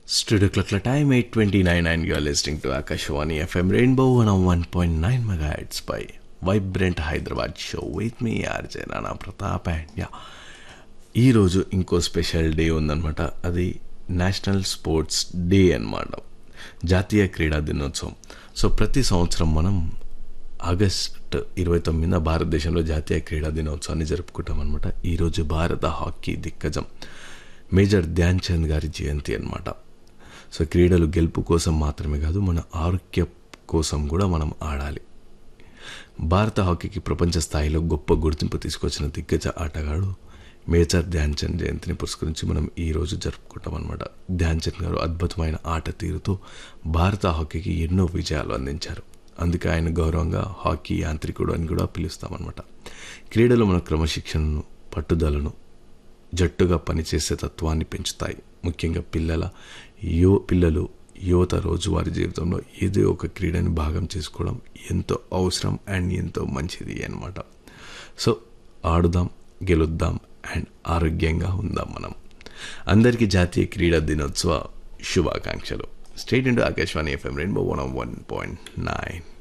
Studio clock time 8:29 and you are listening to Akashwani FM Rainbow 101.9 megahertz by Vibrant Hyderabad show with me RJ Nana Pratap and yeah ఈరోజు ఇంకో special day ఉందన్నమాట అది national sports day అన్నమాట జాతీయ క్రీడా దినోత్సవం so ప్రతి సంవత్సరం మనం ఆగస్ట్ ఇరవై తొమ్మిదిన భారతదేశంలో జాతీయ క్రీడా దినోత్సవాన్ని జరుపుకుంటాం అనమాట ఈరోజు భారత హాకీ దిగ్గజం మేజర్ ధ్యాన్ చంద్ గారి జయంతి అన్నమాట సో క్రీడలు గెలుపు కోసం మాత్రమే కాదు మన ఆరోగ్య కోసం కూడా మనం ఆడాలి భారత హాకీకి ప్రపంచ స్థాయిలో గొప్ప గుర్తింపు తీసుకొచ్చిన దిగ్గజ ఆటగాడు మేజర్ ధ్యాన్ చంద్ జయంతిని పురస్కరించి మనం ఈ రోజు జరుపుకుంటాం అనమాట ధ్యాన్ చంద్ గారు అద్భుతమైన ఆట తీరుతో భారత హాకీకి ఎన్నో విజయాలు అందించారు అందుకే ఆయన గౌరవంగా హాకీ యాంత్రికుడు అని కూడా పిలుస్తామన్నమాట క్రీడలు మన క్రమశిక్షణను పట్టుదలను జట్టుగా పనిచేసే తత్వాన్ని పెంచుతాయి ముఖ్యంగా పిల్లల యో పిల్లలు యువత రోజువారీ జీవితంలో ఏదో ఒక క్రీడని భాగం చేసుకోవడం ఎంతో అవసరం అండ్ ఎంతో మంచిది అన్నమాట సో ఆడుదాం గెలుద్దాం అండ్ ఆరోగ్యంగా ఉందాం మనం అందరికీ జాతీయ క్రీడా దినోత్సవ శుభాకాంక్షలు stay tuned to Akashvani FM rainbow one one point nine